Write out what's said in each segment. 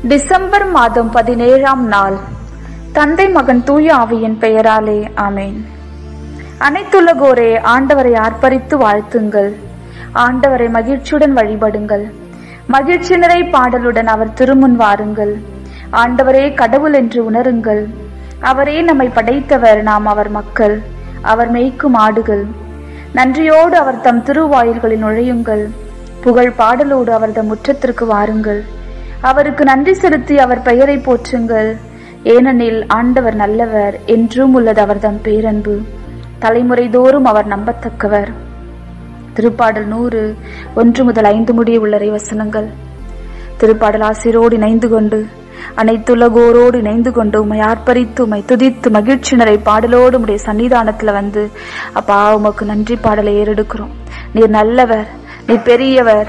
December மாதம் பதினேழாம் நாள் தந்தை மகன் தூய ஆவியின் பெயராலே ஆமேன் அனைத்துலகோரே ஆண்டவரை ஆர்ப்பரித்து வாழ்த்துங்கள் ஆண்டவரை மகிழ்ச்சியுடன் வழிபடுங்கள் மகிழ்ச்சி நிறை பாடலுடன் அவர் திருமுன் வாருங்கள் ஆண்டவரே கடவுள் என்று உணருங்கள் அவரே நம்மை படைத்தவர் நாம் அவர் மக்கள் அவர் மேய்க்கும் ஆடுகள் நன்றியோடு அவர் தம் திருவாயில்களில் நுழையுங்கள் புகழ் பாடலோடு அவர் தம் முற்றத்திற்கு வாருங்கள் அவருக்கு நன்றி செலுத்தி அவர் பெயரை போற்றுங்கள் ஏனெனில் ஆண்டவர் நல்லவர் என்றும் உள்ளது அவர் தம் பேரன்பு தலைமுறை தோறும் அவர் நம்பத்தக்கவர் திருப்பாடல் நூறு ஒன்று முதல் ஐந்து முடிய உள்ளரை வசனங்கள் திருப்பாடல் ஆசிரோடு இணைந்து கொண்டு அனைத்துலகோரோடு இணைந்து கொண்டு உமை ஆர்ப்பரித்து உமை துதித்து மகிழ்ச்சியினரை பாடலோடு உடைய சன்னிதானத்துல வந்து அப்பா உமக்கு நன்றி பாடலை ஏறெடுக்கிறோம் நீர் நல்லவர் நீர் பெரியவர்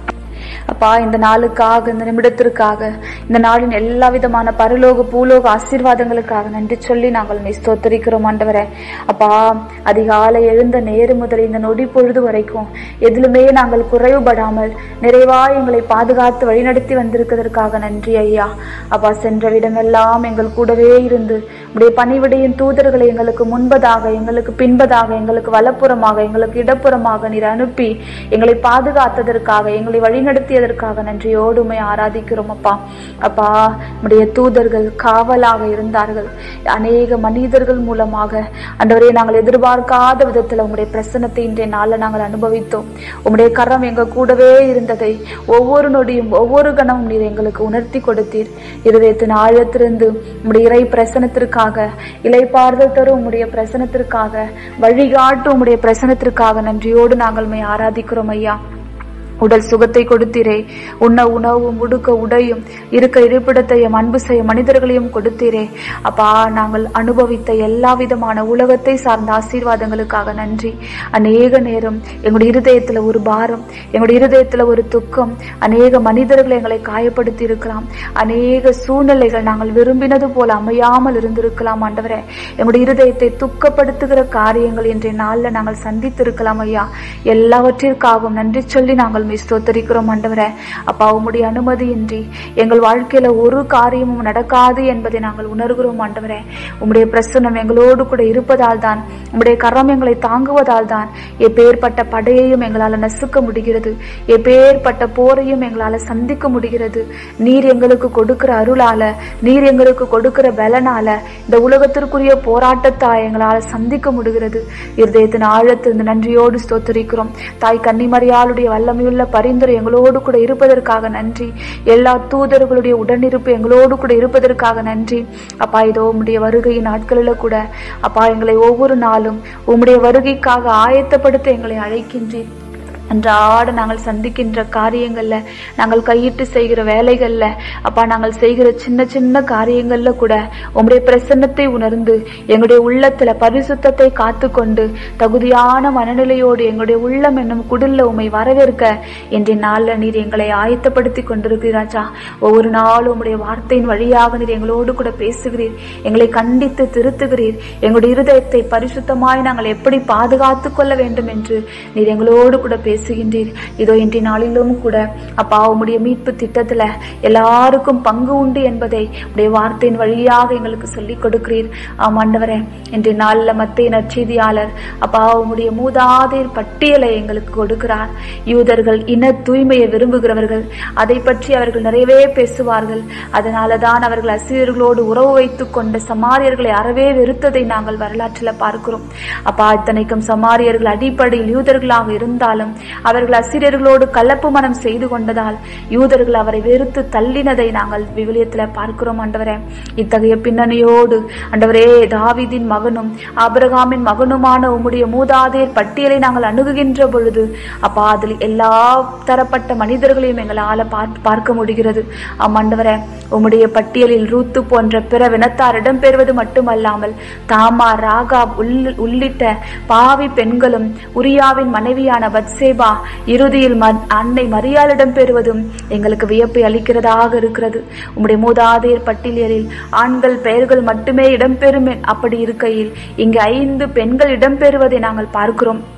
அப்பா இந்த நாளுக்காக இந்த நிமிடத்திற்காக இந்த நாளின் எல்லா விதமான பரலோக பூலோக ஆசீர்வாதங்களுக்காக நன்றி சொல்லி நாங்கள் உம்மை ஸ்தோத்தரிக்கிறோம் ஆண்டவரே அப்பா அதிகாலை எழுந்த நேரு முதல் இந்த நொடி பொழுது வரைக்கும் எதிலுமே நாங்கள் குறைவுபடாமல் நிறைவா எங்களை பாதுகாத்து வழிநடத்தி வந்திருக்கிறதற்காக நன்றி ஐயா அப்பா சென்ற விடமெல்லாம் எங்கள் கூடவே இருந்து உடைய பணிவிடையின் தூதர்களை எங்களுக்கு முன்பதாக எங்களுக்கு பின்பதாக எங்களுக்கு வலப்புறமாக எங்களுக்கு இடப்புறமாக நீர் அனுப்பி எங்களை பாதுகாத்ததற்காக எங்களை வழிநடத்தியதற்காக நன்றியோடு உம்மை ஆராதிக்கிறோம் அப்பா அப்பா உடைய தூதர்கள் காவலாக இருந்தார்கள் அநேக மனிதர்கள் மூலமாக அண்டவரே நாங்கள் எதிர்பார்க்காத விதத்தில் உங்களுடைய பிரசனத்தை இன்றைய நாளில் நாங்கள் அனுபவித்தோம் உம்முடைய கரம் எங்க கூடவே இருந்ததை ஒவ்வொரு நொடியும் ஒவ்வொரு கணமும் நீர் எங்களுக்கு உணர்த்தி கொடுத்தீர் இருதயத்தின் ஆழத்திலிருந்து உம்முடைய இறை பிரசனத்திற்காக இலைப்பாறுதல் தரும் உம்முடைய பிரசனத்திற்காக வழிகாட்டும் உம்முடைய பிரசனத்திற்காக நன்றியோடு நாங்கள் மை ஆராதிக்கிறோம் ஐயா உடல் சுகத்தை கொடுத்தீரே உண்ண உணவும் உடுக்க உடையும் இருக்க இருப்பிடத்தையும் அன்பு செய்ய மனிதர்களையும் கொடுத்தீரே அப்பா நாங்கள் அனுபவித்த எல்லா விதமான உலகத்தை சார்ந்த ஆசீர்வாதங்களுக்காக நன்றி அநேக நேரம் எங்களுடைய இருதயத்துல ஒரு பாரம் எங்களுடைய இருதயத்துல ஒரு துக்கம் அநேக மனிதர்கள் எங்களை காயப்படுத்தி இருக்கலாம் அநேக சூழ்நிலைகள் நாங்கள் விரும்பினது போல அமையாமல் இருந்திருக்கலாம் ஆண்டவரே எங்களுடைய இருதயத்தை துக்கப்படுத்துகிற காரியங்கள் இன்றைய நாள்ல நாங்கள் சந்தித்திருக்கலாம் ஐயா எல்லாவற்றிற்காகவும் நன்றி சொல்லி நாங்கள் உம்மை ஸ்தோத்தரிக்கிறோம் ஆண்டவரே அப்பா உம்முடைய அனுமதியின்றி எங்கள் வாழ்க்கையில ஒரு காரியமும் நடக்காது என்பதை நாங்கள் உணர்கிறோம் ஆண்டவரே உம்முடைய பிரசன்னம் எங்களோடு கூட இருப்பதால் தான் உம்முடைய கரம் எங்களை தாங்குவதால் தான் எப்பேற்பட்ட படையையும் எங்களால் நசுக்க முடிகிறது எப்பேற்பட்ட போரையும் எங்களால் சந்திக்க முடிகிறது நீர் எங்களுக்கு கொடுக்கிற அருளால நீர் எங்களுக்கு கொடுக்கிற பலனால இந்த உலகத்திற்குரிய போராட்டத்தை எங்களால் சந்திக்க முடிகிறது இருதயத்தின் ஆழத்திலிருந்து நன்றியோடு ஸ்தோத்தரிக்கிறோம் தாய் கன்னிமரியாளுடைய வல்லமையுள்ள பரிந்துரை எங்களோடு கூட இருப்பதற்காக நன்றி எல்லா தூதர்களுடைய உடனிருப்பு எங்களோடு கூட இருப்பதற்காக நன்றி அப்பா இதோ உம்முடைய வருகையின் நாட்களில் கூட அப்பா எங்களை ஒவ்வொரு நாளும் உம்முடைய வருகைக்காக ஆயத்தப்படுத்த எங்களை அழைக்கின்றீர் அன்றாட நாங்கள் சந்திக்கின்ற காரியங்கள்ல நாங்கள் கையிட்டு செய்கிற வேலைகள்ல அப்பா நாங்கள் செய்கிற சின்ன சின்ன காரியங்கள்ல கூட உம்முடைய பிரசன்னத்தை உணர்ந்து எங்களுடைய உள்ளத்துல பரிசுத்தத்தை காத்து கொண்டு தகுதியான மனநிலையோடு எங்களுடைய உள்ளம் என்னும் குடில்ல உம்மை வரவேற்க இன்றைய நாள்ல நீர் எங்களை ஆயத்தப்படுத்தி கொண்டிருக்கிறாச்சா ஒவ்வொரு நாளும் உம்முடைய வார்த்தையின் வழியாக நீர் எங்களோடு கூட பேசுகிறீர் எங்களை கண்டித்து திருத்துகிறீர் எங்களுடைய இருதயத்தை பரிசுத்தமாய் நாங்கள் எப்படி பாதுகாத்து கொள்ள வேண்டும் என்று நீர் எங்களோடு கூட பேசுகின்றீர் இதோ இன்றைய நாளிலும் கூட அப்பா உம்முடைய மீட்பு திட்டத்துல எல்லாருக்கும் பங்கு உண்டு என்பதை உடைய வார்த்தையின் வழியாக எங்களுக்கு சொல்லிக் கொடுக்கிறீர் ஆம் ஆண்டவரே இன்றைய நாள்ல மத்திய நற்செய்தியாளர் அப்பா உம்முடைய மூதாதையர் பட்டியலை எங்களுக்கு கொடுக்கிறார் யூதர்கள் இன தூய்மையை விரும்புகிறவர்கள் அதை பற்றி அவர்கள் நிறையவே பேசுவார்கள் அதனாலதான் அவர்கள் அசிரியர்களோடு உறவு வைத்துக் கொண்ட சமாரியர்களை அறவே வெறுத்ததை நாங்கள் வரலாற்றில் பார்க்கிறோம் அப்பா இத்தனைக்கும் சமாரியர்கள் அடிப்படையில் யூதர்களாக இருந்தாலும் அவர்கள் அசிரியர்களோடு கலப்பு மனம் செய்து கொண்டதால் யூதர்கள் அவரை வெறுத்து தள்ளினதை நாங்கள் விவிலியத்துல பார்க்கிறோம் ஆண்டவரே இத்தகைய பின்னணியோடு ஆண்டவரே தாவீதின் மகனும் ஆபிரகாமின் மகனுமான உம்முடைய மூதாதையர் பட்டியலை நாங்கள் அணுகுகின்ற பொழுது அப்பா அதில் எல்லா தரப்பட்ட மனிதர்களையும் எங்களால பார்த்து பார்க்க முடிகிறது ஆமாண்டவரே உம்முடைய பட்டியலில் ரூத்து போன்ற பிற வினத்தார் இடம்பெறுவது மட்டுமல்லாமல் தாமா ராகா உள்ளிட்ட பாவி பெண்களும் உரியாவின் மனைவியான பத்சேபா இறுதியில் ம- அன்னை மரியாளிடம் பெறுவதும் எங்களுக்கு வியப்பை அளிக்கிறதாக இருக்கிறது உம்முடைய மூதாதையர் பட்டியலில் ஆண்கள் பெயர்கள் மட்டுமே இடம்பெறும் அப்படி இருக்கையில் இங்கு ஐந்து பெண்கள் இடம்பெறுவதை நாங்கள் பார்க்கிறோம்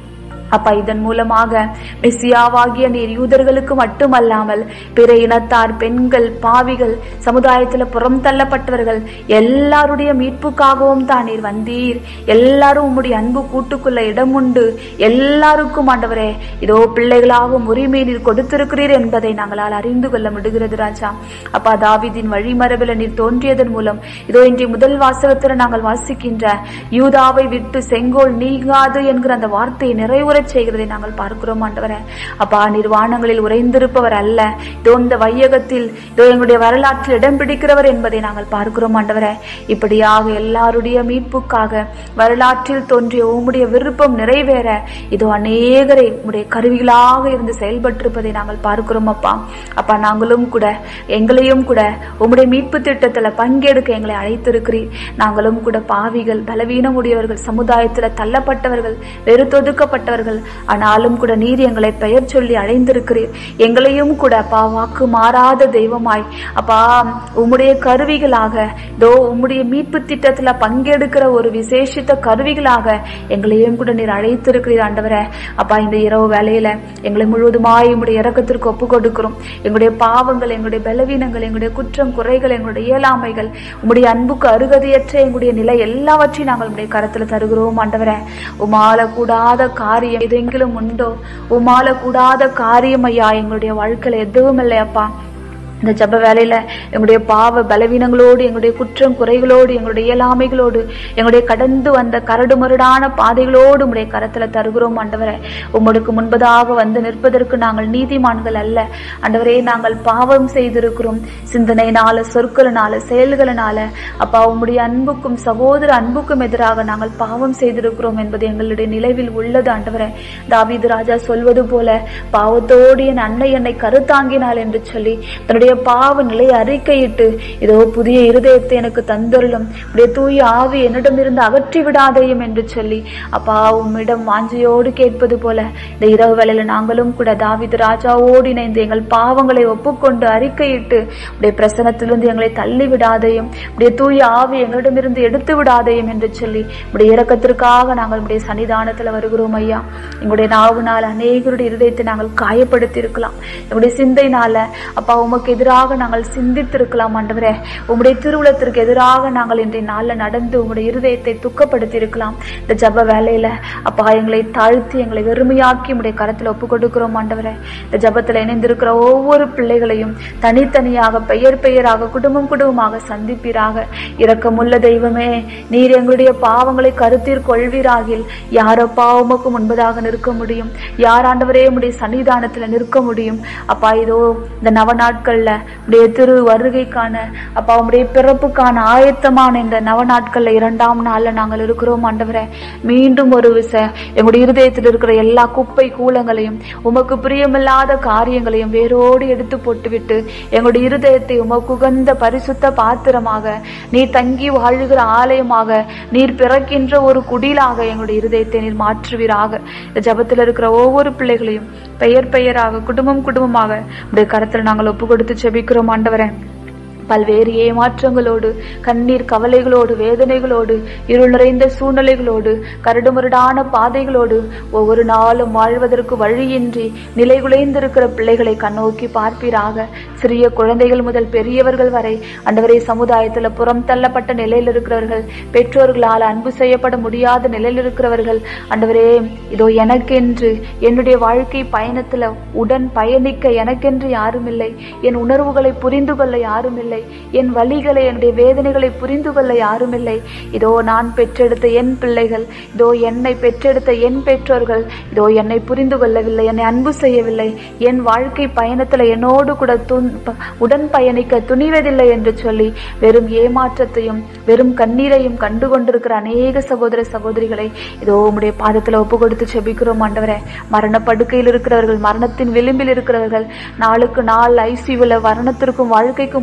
அப்பா இதன் மூலமாக மெஸ்ஸியாவாகிய நீர் யூதர்களுக்கு மட்டுமல்லாமல் பிற இனத்தார் பெண்கள் பாவிகள் சமுதாயத்துல புறம் தள்ளப்பட்டவர்கள் எல்லாருடைய மீட்புக்காகவும் தான் நீர் வந்தீர் எல்லாரும் உம்முடைய அன்பு கூட்டுக்குள்ள இடம் உண்டு எல்லாருக்கும் ஆண்டவரே இதோ பிள்ளைகளாகவும் உரிமை நீர் கொடுத்திருக்கிறீர் என்பதை நாங்களால் அறிந்து கொள்ள முடிகிறது ராஜா அப்பா தாவிதின் வழிமரபில நீர் தோன்றியதன் மூலம் இதோ இன்றைய முதல் வாசகத்துல நாங்கள் வாசிக்கின்ற யூதாவை விட்டு செங்கோல் நீங்காது என்கிற அந்த வார்த்தையை நிறைவுறச் செய்கிறதை நாங்கள் பார்க்கிறோம் ஆண்டவரே அப்பா நிர்வாணங்களில் உறைந்திருப்பவர் அல்ல இதோ இந்த வையகத்தில் இதோ எங்களுடைய வரலாற்றில் இடம் பிடிக்கிறவர் என்பதை நாங்கள் பார்க்கிறோம் ஆண்டவரே இப்படியாக எல்லாருடைய மீட்புக்காக வரலாற்றில் தோன்றிய உம்முடைய விருப்பம் நிறைவேற இதோ அநேகரை உம்முடைய கருவிகளாக இருந்து செயல்பட்டிருப்பதை நாங்கள் பார்க்கிறோம் அப்பா அப்பா நாங்களும் கூட எங்களையும் கூட உம்முடைய மீட்பு திட்டத்துல பங்கெடுக்க எங்களை அழைத்திருக்கிறீர் நாங்களும் கூட பாவிகள் பலவீனம் உடையவர்கள் சமுதாயத்துல தள்ளப்பட்டவர்கள் வெறுத்தொதுக்கப்பட்டவர்கள் ஆனாலும் கூட நீர் எங்களை பெயர் சொல்லி அழைந்திருக்கிறீர் எங்களையும் கூட அப்பா வாக்கு மாறாத தெய்வமாய் அப்பா உம்முடைய கருவிகளாக இதோ உம்முடைய மீட்பு திட்டத்துல பங்கெடுக்கிற ஒரு விசேஷித்த கருவிகளாக எங்களையும் கூட நீர் அழைத்திருக்கிறீர் ஆண்டவரே அப்பா இந்த இரவு வேலையில எங்களை முழுவதுமாய் உம்முடைய இறக்கத்திற்கு ஒப்பு கொடுக்கிறோம் எங்களுடைய பாவங்கள் எங்களுடைய பலவீனங்கள் எங்களுடைய குற்றம் குறைகள் எங்களுடைய இயலாமைகள் உம்முடைய அன்புக்கு அருகதையற்ற எங்களுடைய நிலை எல்லாவற்றையும் நாங்கள் உம்முடைய கரத்துல தருகிறோம் ஆண்டவரே உமால கூடாத காரியம் எதெங்கிலும் உண்டோ உமால கூடாத காரியம் ஐயா எங்களுடைய வாழ்க்கையில எதுவும் இல்லை அப்பா இந்த ஜப வேலையில எங்களுடைய பாவ பலவீனங்களோடு எங்களுடைய குற்றம் குறைகளோடு எங்களுடைய இயலாமைகளோடு எங்களுடைய கடந்து வந்த கரடு மருடான பாதைகளோடு உம்முடைய கரத்துல தருகிறோம் ஆண்டவரே உம்முடைய முன்பதாக வந்து நிற்பதற்கு நாங்கள் நீதிமான்கள் அல்ல ஆண்டவரே நாங்கள் பாவம் செய்திருக்கிறோம் சிந்தனையினால சொற்களினால செயல்களினால அப்பா உம்முடைய அன்புக்கும் சகோதர அன்புக்கும் எதிராக நாங்கள் பாவம் செய்திருக்கிறோம் என்பது எங்களுடைய நிலைவில் உள்ளது ஆண்டவரே தாவீது ராஜா சொல்வது போல பாவத்தோடு என் அன்னை என்னை கருத்தாங்கினாள் என்று சொல்லி தன்னுடைய பாவ நிலையை அறிக்கையிட்டு இதோ புதிய இருதயத்தை எனக்கு தந்தருளும் உடைய தூய ஆவி என்னிடமிருந்து அகற்றி விடாதேயும் என்று சொல்லி அப்பா உம்மிடம் வாஞ்சையோடு கேட்பது போல இந்த இரவு வேளையில நாங்களும் கூட தாவிது ராஜாவோடு இணைந்து எங்கள் பாவங்களை ஒப்புக்கொண்டு அறிக்கையிட்டு உடைய பிரசனத்திலிருந்து எங்களை தள்ளி விடாதையும் உடைய தூய ஆவி எங்களிடமிருந்து எடுத்து விடாதையும் என்று சொல்லி உடைய இரக்கத்திற்காக நாங்கள் உடைய சன்னிதானத்துல வருகிறோம் ஐயா எங்களுடைய நாவுனால் அநேகருடைய இருதயத்தை நாங்கள் காயப்படுத்தி இருக்கலாம் எங்களுடைய சிந்தையினால அப்பா உமக்கு எதிராக நாங்கள் சிந்தித்திருக்கலாம் ஆண்டவரே உம்முடைய திருவுளத்திற்கு எதிராக நாங்கள் இன்றைய நாள்ல நடந்து உம்முடைய இருதயத்தை துக்கப்படுத்தி இருக்கலாம் இந்த ஜப வேலையில அப்பா எங்களை தாழ்த்தி எங்களை வெறுமையாக்கி உம்முடைய கரத்துல ஒப்பு கொடுக்கிறோம் ஆண்டவரே இந்த ஜபத்துல இணைந்திருக்கிற ஒவ்வொரு பிள்ளைகளையும் தனித்தனியாக பெயர் பெயராக குடும்பம் குடும்பமாக சந்திப்பீராக இரக்கமுள்ள தெய்வமே நீர் எங்களுடைய பாவங்களை கருத்தில் கொள்வீராகில் யாரப்பா உமக்கு முன்பதாக நிற்க முடியும் யார் ஆண்டவரே உம்முடைய சன்னிதானத்துல நிற்க முடியும் அப்பா இதோ இந்த நவ நாட்கள்ல உடைய திரு வருகைக்கான அப்பா உம்முடைய பிறப்புக்கான ஆயத்தமான இந்த நவ நாட்கள்ல இரண்டாம் நாள்ல நாங்கள் இருக்கிறோம் ஆண்டவரே மீண்டும் ஒரு விச எங்களுடைய இருதயத்தில் இருக்கிற எல்லா குப்பை கூலங்களையும் உமக்கு பிரியமில்லாத காரியங்களையும் வேரோடு எடுத்து போட்டுவிட்டு எங்களுடைய இருதயத்தை உமக்கு உகந்த பரிசுத்த பாத்திரமாக நீர் தங்கி வாழுகிற ஆலயமாக நீர் பிறக்கின்ற ஒரு குடிலாக எங்களுடைய இருதயத்தை நீர் மாற்றுவீராக இந்த ஜபத்தில் இருக்கிற ஒவ்வொரு பிள்ளைகளையும் பெயர் பெயராக குடும்பம் குடும்பமாக உடைய கரத்தில் நாங்கள் ஒப்பு கொடுத்து செபிக்கிறோம் ஆண்டவரே பல்வேறு ஏமாற்றங்களோடு கண்ணீர் கவலைகளோடு வேதனைகளோடு இருள் நிறைந்த சூழ்நிலைகளோடு கரடுமுரடான பாதைகளோடு ஒவ்வொரு நாளும் வாழ்வதற்கு வழியின்றி நிலைகுலைந்திருக்கிற பிள்ளைகளை கண்ணோக்கி பார்ப்பீராக சிறிய குழந்தைகள் முதல் பெரியவர்கள் வரை அண்டவரே சமுதாயத்துல புறம் தள்ளப்பட்ட நிலையில் இருக்கிறவர்கள் பெற்றோர்களால் அன்பு செய்யப்பட முடியாத நிலையில் இருக்கிறவர்கள் அண்டவரே இதோ எனக்கென்று என்னுடைய வாழ்க்கை பயணத்துல உடன் பயணிக்க எனக்கென்று யாரும் இல்லை என் உணர்வுகளை புரிந்து கொள்ள யாரும் இல்லை என் வலிகளை என்னுடைய வேதனைகளை புரிந்து கொள்ள யாரும் இல்லை இதோ நான் பெற்றெடுத்த என் பிள்ளைகள் இதோ என்னை பெற்றெடுத்த என் பெற்றோர்கள் இதோ என்னை புரிந்து கொள்ளவில்லை என்னை அன்பு செய்யவில்லை என் வாழ்க்கை பயணத்துல என்னோடு கூட துன் ப- உடன் பயணிக்க துணிவதில்லை என்று சொல்லி வெறும் ஏமாற்றத்தையும் வெறும் கண்ணீரையும் கண்டு கொண்டிருக்கிற அநேக சகோதர சகோதரிகளை இதோ உம்முடைய பாதத்துல ஒப்பு கொடுத்து செபிக்கிறோம் ஆண்டவரே மரண படுக்கையில் இருக்கிறவர்கள் மரணத்தின் விளிம்பில் இருக்கிறவர்கள் நாளுக்கு நாள் ஐசியூல மரணத்திற்கும் வாழ்க்கைக்கும் போராடி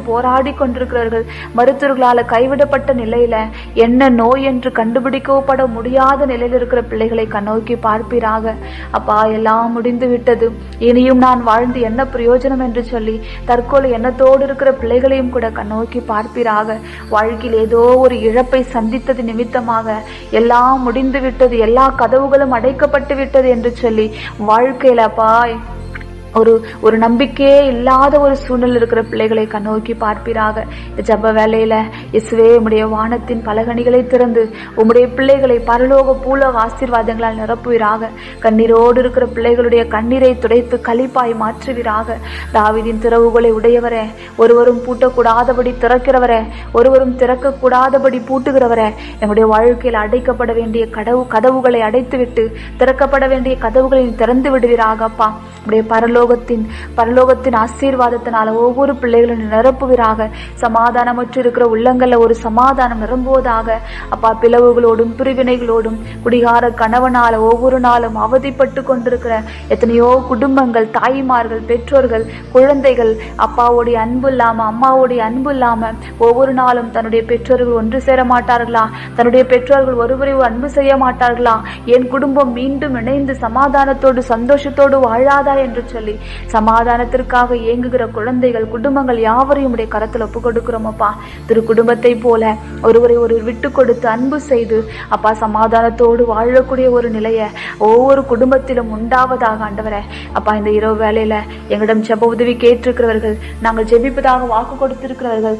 வாடிக்கொண்டிருக்கிறார்கள் மருத்துவர்களால கைவிடப்பட்ட நிலையில என்ன நோய் என்று கண்டுபிடிக்கப்பட முடியாத நிலையில் இருக்கிற பிள்ளைகளை கண்ணோக்கி பார்ப்பீராக அப்பா எல்லாம் முடிந்து விட்டது இனியும் நான் வாழ்ந்து என்ன பிரயோஜனம் என்று சொல்லி தற்கொலை எண்ணத்தோடு இருக்கிற பிள்ளைகளையும் கூட கண்ணோக்கி பார்ப்பீராக வாழ்க்கையில் ஏதோ ஒரு இழப்பை சந்தித்தது நிமித்தமாக எல்லாம் முடிந்து விட்டது எல்லா கதவுகளும் அடைக்கப்பட்டு விட்டது என்று சொல்லி வாழ்க்கையில அப்பா ஒரு ஒரு நம்பிக்கையே இல்லாத ஒரு சூழ்நிலை இருக்கிற பிள்ளைகளை கண்ணோக்கி பார்ப்பீராக இந்த ஜப வேலையில இசுவே உம்முடைய வானத்தின் பலகணிகளை திறந்து உம்முடைய பிள்ளைகளை பரலோக பூலோக ஆசீர்வாதங்களால் நிரப்புவீராக கண்ணீரோடு இருக்கிற பிள்ளைகளுடைய கண்ணீரை துடைத்து களிப்பாய் மாற்றுவீராக தாவிதின் திறவுகளை உடையவரே ஒருவரும் பூட்டக்கூடாதபடி திறக்கிறவரே ஒருவரும் திறக்கக்கூடாதபடி பூட்டுகிறவரே எங்களுடைய வாழ்க்கையில் அடைக்கப்பட வேண்டிய கடவு கதவுகளை அடைத்துவிட்டு திறக்கப்பட வேண்டிய கதவுகளை நீ திறந்து விடுவீராகப்பா உடைய பரலோகத்தின் பரலோகத்தின் ஆசீர்வாதத்தினால ஒவ்வொரு பிள்ளைகளும் நீ நிரப்புவீராக சமாதானமற்று இருக்கிற உள்ளங்கள்ல ஒரு சமாதானம் நிரம்புவதாக அப்பா பிளவுகளோடும் பிரிவினைகளோடும் குடிகார கணவனால ஒவ்வொரு நாளும் அவதிப்பட்டு கொண்டிருக்கிற எத்தனையோ குடும்பங்கள் தாய்மார்கள் பெற்றோர்கள் குழந்தைகள் அப்பாவுடைய அன்பு இல்லாம அம்மாவுடைய அன்பு இல்லாம ஒவ்வொரு நாளும் தன்னுடைய பெற்றோர்கள் ஒன்று சேர மாட்டார்களா தன்னுடைய பெற்றோர்கள் ஒருவரை அன்பு செய்ய மாட்டார்களா என் குடும்பம் மீண்டும் இணைந்து சமாதானத்தோடு சந்தோஷத்தோடு வாழாதா என்று சொல்லி சமாதானத்திற்காக ஏங்குகிற குழந்தைகள் குடும்பங்கள் யாவரையும் உடைய கரத்தில் ஒப்பு கொடுக்கிறோம் அப்பா திரு குடும்பத்தை போல ஒருவரை ஒரு விட்டு கொடுத்து அன்பு செய்து அப்பா சமாதானத்தோடு வாழக்கூடிய ஒரு நிலையை ஒவ்வொரு குடும்பத்திலும் உண்டாவதாக ஆண்டவரே அப்பா இந்த இரவு வேலையில எங்களிடம் ஜெப உதவி கேட்டிருக்கிறவர்கள் நாங்கள் ஜெபிப்பதாக வாக்கு கொடுத்திருக்கிறவர்கள்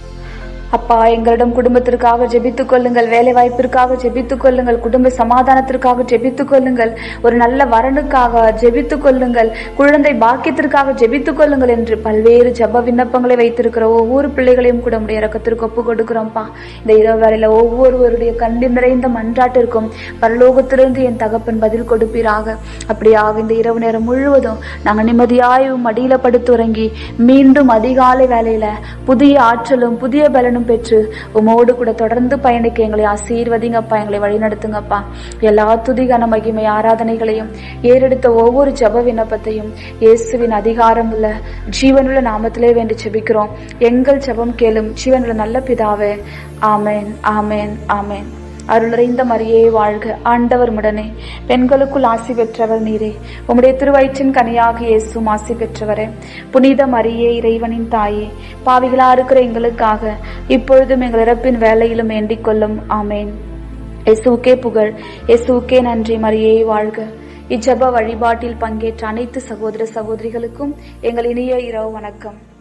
அப்பா எங்களிடம் குடும்பத்திற்காக ஜெபித்துக் கொள்ளுங்கள் வேலை வாய்ப்பிற்காக ஜெபித்துக் கொள்ளுங்கள் குடும்ப சமாதானத்திற்காக ஜெபித்துக் கொள்ளுங்கள் ஒரு நல்ல வரனுக்காக ஜெபித்துக் கொள்ளுங்கள் குழந்தை பாக்கியத்திற்காக ஜெபித்துக் கொள்ளுங்கள் என்று பல்வேறு ஜெப விண்ணப்பங்களை வைத்திருக்கிற ஒவ்வொரு பிள்ளைகளையும் கூட உடைய இறக்கத்திற்கு ஒப்பு கொடுக்கிறோம்ப்பா இந்த இரவு வேளையில ஒவ்வொருவருடைய கண்ணீர் நிறைந்த மன்றாட்டிற்கும் பரலோகத்திலிருந்து என் தகப்பன் பதில் கொடுப்பீராக அப்படியாக இந்த இரவு நேரம் முழுவதும் நாங்கள் நிம்மதியாய் உம் மடியில படுத்து உறங்கி மீண்டும் அதிகாலை வேலையில புதிய ஆற்றலும் புதிய பலனும் பெற்று உமோடு கூட தொடர்ந்து பயணிக்க எங்களை ஆசீர்வதிங்கப்பா எங்களை வழிநடத்துங்கப்பா எல்லா துதி கன மகிமை ஆராதனைகளையும் ஏறெடுத்த ஒவ்வொரு ஜெப விண்ணப்பத்தையும் இயேசுவின் அதிகாரம் உள்ள ஜீவனுள்ள நாமத்திலே வேண்டி ஜெபிக்கிறோம் எங்கள் ஜெபம் கேளும் ஜீவனுள்ள நல்ல பிதாவே ஆமேன் ஆமேன் ஆமேன் அருளறைந்த மரியே வாழ்க ஆண்டவர் முடனே பெண்களுக்குள் ஆசி பெற்றவர் நீரே உம்முடைய திருவயிற்றின் கனியாக இயேசும் ஆசி பெற்றவரே புனித மரியே இறைவனின் தாயே பாவிகளா இருக்கிற எங்களுக்காக இப்பொழுதும் எங்கள் இறப்பின் வேலையிலும் வேண்டிக் கொள்ளும் ஆமேன் எசுவுக்கே புகழ் எசுவுக்கே நன்றி மரியே வாழ்க இஜப வழிபாட்டில் பங்கேற்ற அனைத்து சகோதர சகோதரிகளுக்கும் எங்கள் இனிய இரவு வணக்கம்